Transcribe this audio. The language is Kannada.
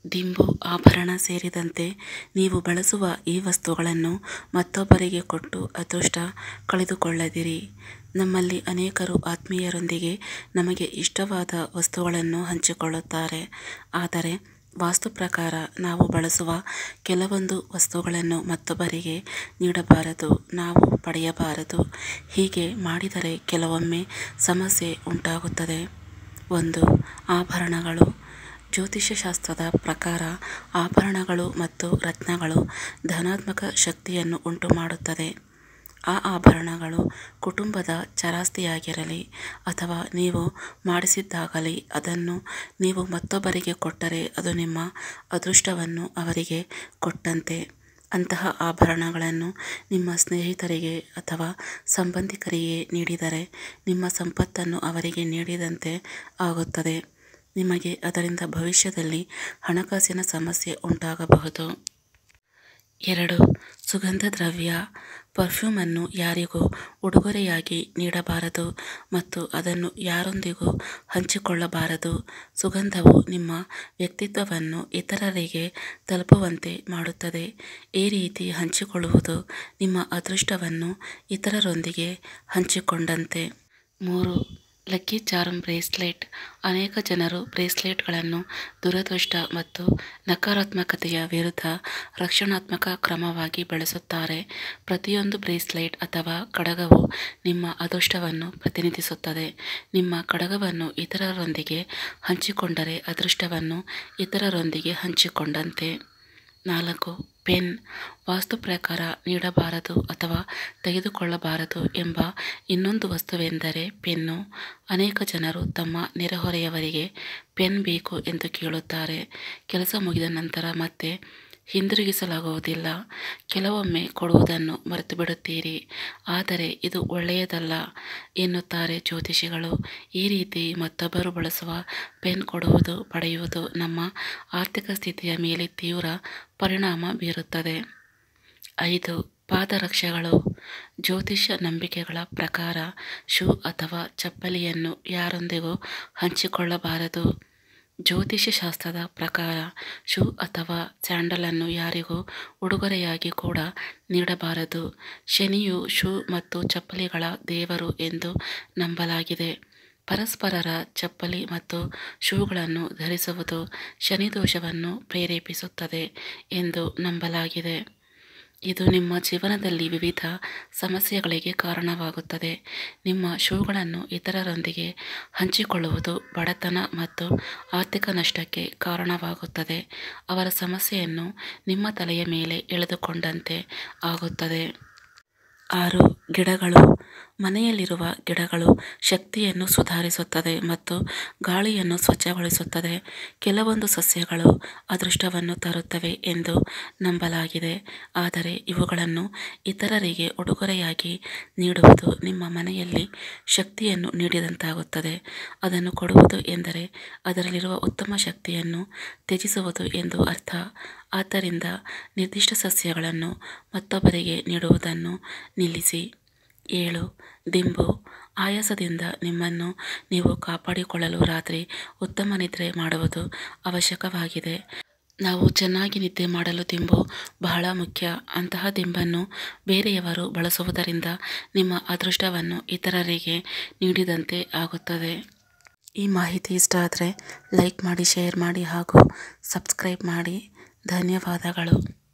ದಿಂಬು ಆಭರಣ ಸೇರಿದಂತೆ ನೀವು ಬಳಸುವ ಈ ವಸ್ತುಗಳನ್ನು ಮತ್ತೊಬ್ಬರಿಗೆ ಕೊಟ್ಟು ಅದೃಷ್ಟ ಕಳೆದುಕೊಳ್ಳದಿರಿ ನಮ್ಮಲ್ಲಿ ಅನೇಕರು ಆತ್ಮೀಯರೊಂದಿಗೆ ನಮಗೆ ಇಷ್ಟವಾದ ವಸ್ತುಗಳನ್ನು ಹಂಚಿಕೊಳ್ಳುತ್ತಾರೆ ಆದರೆ ವಾಸ್ತು ಪ್ರಕಾರ ನಾವು ಬಳಸುವ ಕೆಲವೊಂದು ವಸ್ತುಗಳನ್ನು ಮತ್ತೊಬ್ಬರಿಗೆ ನೀಡಬಾರದು ನಾವು ಪಡೆಯಬಾರದು ಹೀಗೆ ಮಾಡಿದರೆ ಕೆಲವೊಮ್ಮೆ ಸಮಸ್ಯೆ ಉಂಟಾಗುತ್ತದೆ ಒಂದು ಆಭರಣಗಳು ಜ್ಯೋತಿಷ್ಯಶಾಸ್ತ್ರದ ಪ್ರಕಾರ ಆಭರಣಗಳು ಮತ್ತು ರತ್ನಗಳು ಧನಾತ್ಮಕ ಶಕ್ತಿಯನ್ನು ಉಂಟುಮಾಡುತ್ತದೆ ಆ ಆಭರಣಗಳು ಕುಟುಂಬದ ಚರಾಸ್ತಿಯಾಗಿರಲಿ ಅಥವಾ ನೀವು ಮಾಡಿಸಿದ್ದಾಗಲಿ ಅದನ್ನು ನೀವು ಮತ್ತೊಬ್ಬರಿಗೆ ಕೊಟ್ಟರೆ ಅದು ನಿಮ್ಮ ಅದೃಷ್ಟವನ್ನು ಅವರಿಗೆ ಕೊಟ್ಟಂತೆ ಅಂತಹ ಆಭರಣಗಳನ್ನು ನಿಮ್ಮ ಸ್ನೇಹಿತರಿಗೆ ಅಥವಾ ಸಂಬಂಧಿಕರಿಗೆ ನೀಡಿದರೆ ನಿಮ್ಮ ಸಂಪತ್ತನ್ನು ಅವರಿಗೆ ನೀಡಿದಂತೆ ಆಗುತ್ತದೆ ನಿಮಗೆ ಅದರಿಂದ ಭವಿಷ್ಯದಲ್ಲಿ ಹಣಕಾಸಿನ ಸಮಸ್ಯೆ ಉಂಟಾಗಬಹುದು ಎರಡು ಸುಗಂಧ ದ್ರವ್ಯ ಪರ್ಫ್ಯೂಮನ್ನು ಯಾರಿಗೂ ಉಡುಗೊರೆಯಾಗಿ ನೀಡಬಾರದು ಮತ್ತು ಅದನ್ನು ಯಾರೊಂದಿಗೂ ಹಂಚಿಕೊಳ್ಳಬಾರದು ಸುಗಂಧವು ನಿಮ್ಮ ವ್ಯಕ್ತಿತ್ವವನ್ನು ಇತರರಿಗೆ ತಲುಪುವಂತೆ ಮಾಡುತ್ತದೆ ಈ ರೀತಿ ಹಂಚಿಕೊಳ್ಳುವುದು ನಿಮ್ಮ ಅದೃಷ್ಟವನ್ನು ಇತರರೊಂದಿಗೆ ಹಂಚಿಕೊಂಡಂತೆ ಮೂರು ಲಕ್ಕಿ ಚಾರ್ಮ್ ಬ್ರೇಸ್ಲೆಟ್ ಅನೇಕ ಜನರು ಬ್ರೇಸ್ಲೆಟ್ಗಳನ್ನು ದುರದೃಷ್ಟ ಮತ್ತು ನಕಾರಾತ್ಮಕತೆಯ ವಿರುದ್ಧ ರಕ್ಷಣಾತ್ಮಕ ಕ್ರಮವಾಗಿ ಬಳಸುತ್ತಾರೆ ಪ್ರತಿಯೊಂದು ಬ್ರೇಸ್ಲೆಟ್ ಅಥವಾ ಕಡಗವು ನಿಮ್ಮ ಅದೃಷ್ಟವನ್ನು ಪ್ರತಿನಿಧಿಸುತ್ತದೆ ನಿಮ್ಮ ಕಡಗವನ್ನು ಇತರರೊಂದಿಗೆ ಹಂಚಿಕೊಂಡರೆ ಅದೃಷ್ಟವನ್ನು ಇತರರೊಂದಿಗೆ ಹಂಚಿಕೊಂಡಂತೆ ನಾಲ್ಕು ಪೆನ್ ವಾಸ್ತು ಪ್ರಕಾರ ನೀಡಬಾರದು ಅಥವಾ ತೆಗೆದುಕೊಳ್ಳಬಾರದು ಎಂಬ ಇನ್ನೊಂದು ವಸ್ತುವೆಂದರೆ ಪೆನ್ನು ಅನೇಕ ಜನರು ತಮ್ಮ ನೆರೆಹೊರೆಯವರಿಗೆ ಪೆನ್ ಬೇಕು ಎಂದು ಕೇಳುತ್ತಾರೆ ಕೆಲಸ ಮುಗಿದ ನಂತರ ಮತ್ತೆ ಹಿಂದಿರುಗಿಸಲಾಗುವುದಿಲ್ಲ ಕೆಲವೊಮ್ಮೆ ಕೊಡುವುದನ್ನು ಮರೆತುಬಿಡುತ್ತೀರಿ ಆದರೆ ಇದು ಒಳ್ಳೆಯದಲ್ಲ ಎನ್ನುತ್ತಾರೆ ಜ್ಯೋತಿಷಿಗಳು ಈ ರೀತಿ ಮತ್ತೊಬ್ಬರು ಬಳಸುವ ಪೆನ್ ಕೊಡುವುದು ಪಡೆಯುವುದು ನಮ್ಮ ಆರ್ಥಿಕ ಸ್ಥಿತಿಯ ಮೇಲೆ ತೀವ್ರ ಪರಿಣಾಮ ಬೀರುತ್ತದೆ ಐದು ಪಾದರಕ್ಷೆಗಳು ಜ್ಯೋತಿಷ್ಯ ನಂಬಿಕೆಗಳ ಪ್ರಕಾರ ಶೂ ಅಥವಾ ಚಪ್ಪಲಿಯನ್ನು ಯಾರೊಂದಿಗೂ ಹಂಚಿಕೊಳ್ಳಬಾರದು ಜ್ಯೋತಿಷ್ಯಶಾಸ್ತ್ರದ ಪ್ರಕಾರ ಶೂ ಅಥವಾ ಸ್ಯಾಂಡಲನ್ನು ಯಾರಿಗೂ ಉಡುಗೊರೆಯಾಗಿ ಕೂಡ ನೀಡಬಾರದು ಶನಿಯು ಶೂ ಮತ್ತು ಚಪ್ಪಲಿಗಳ ದೇವರು ಎಂದು ನಂಬಲಾಗಿದೆ ಪರಸ್ಪರರ ಚಪ್ಪಲಿ ಮತ್ತು ಶೂಗಳನ್ನು ಧರಿಸುವುದು ಶನಿದೋಷವನ್ನು ಪ್ರೇರೇಪಿಸುತ್ತದೆ ಎಂದು ನಂಬಲಾಗಿದೆ ಇದು ನಿಮ್ಮ ಜೀವನದಲ್ಲಿ ವಿವಿಧ ಸಮಸ್ಯೆಗಳಿಗೆ ಕಾರಣವಾಗುತ್ತದೆ ನಿಮ್ಮ ಶೂಗಳನ್ನು ಇತರರೊಂದಿಗೆ ಹಂಚಿಕೊಳ್ಳುವುದು ಬಡತನ ಮತ್ತು ಆರ್ಥಿಕ ನಷ್ಟಕ್ಕೆ ಕಾರಣವಾಗುತ್ತದೆ ಅವರ ಸಮಸ್ಯೆಯನ್ನು ನಿಮ್ಮ ತಲೆಯ ಮೇಲೆ ಎಳೆದುಕೊಂಡಂತೆ ಆಗುತ್ತದೆ ಆರು ಗಿಡಗಳು ಮನೆಯಲ್ಲಿರುವ ಗಿಡಗಳು ಶಕ್ತಿಯನ್ನು ಸುಧಾರಿಸುತ್ತದೆ ಮತ್ತು ಗಾಳಿಯನ್ನು ಸ್ವಚ್ಛಗೊಳಿಸುತ್ತದೆ ಕೆಲವೊಂದು ಸಸ್ಯಗಳು ಅದೃಷ್ಟವನ್ನು ತರುತ್ತವೆ ಎಂದು ನಂಬಲಾಗಿದೆ ಆದರೆ ಇವುಗಳನ್ನು ಇತರರಿಗೆ ಉಡುಗೊರೆಯಾಗಿ ನೀಡುವುದು ನಿಮ್ಮ ಮನೆಯಲ್ಲಿ ಶಕ್ತಿಯನ್ನು ನೀಡಿದಂತಾಗುತ್ತದೆ ಅದನ್ನು ಕೊಡುವುದು ಎಂದರೆ ಅದರಲ್ಲಿರುವ ಉತ್ತಮ ಶಕ್ತಿಯನ್ನು ತ್ಯಜಿಸುವುದು ಎಂದು ಅರ್ಥ ಆದ್ದರಿಂದ ನಿರ್ದಿಷ್ಟ ಸಸ್ಯಗಳನ್ನು ಮತ್ತೊಬ್ಬರಿಗೆ ನೀಡುವುದನ್ನು ನಿಲ್ಲಿಸಿ ಏಳು ದಿಂಬು ಆಯಾಸದಿಂದ ನಿಮ್ಮನ್ನು ನೀವು ಕಾಪಾಡಿಕೊಳ್ಳಲು ರಾತ್ರಿ ಉತ್ತಮ ನಿದ್ರೆ ಮಾಡುವುದು ಅವಶ್ಯಕವಾಗಿದೆ ನಾವು ಚೆನ್ನಾಗಿ ನಿದ್ದೆ ಮಾಡಲು ದಿಂಬು ಬಹಳ ಮುಖ್ಯ ಅಂತಹ ದಿಂಬನ್ನು ಬೇರೆಯವರು ಬಳಸುವುದರಿಂದ ನಿಮ್ಮ ಅದೃಷ್ಟವನ್ನು ಇತರರಿಗೆ ನೀಡಿದಂತೆ ಆಗುತ್ತದೆ ಈ ಮಾಹಿತಿ ಇಷ್ಟ ಆದರೆ ಲೈಕ್ ಮಾಡಿ ಶೇರ್ ಮಾಡಿ ಹಾಗೂ ಸಬ್ಸ್ಕ್ರೈಬ್ ಮಾಡಿ ಧನ್ಯವಾದಗಳು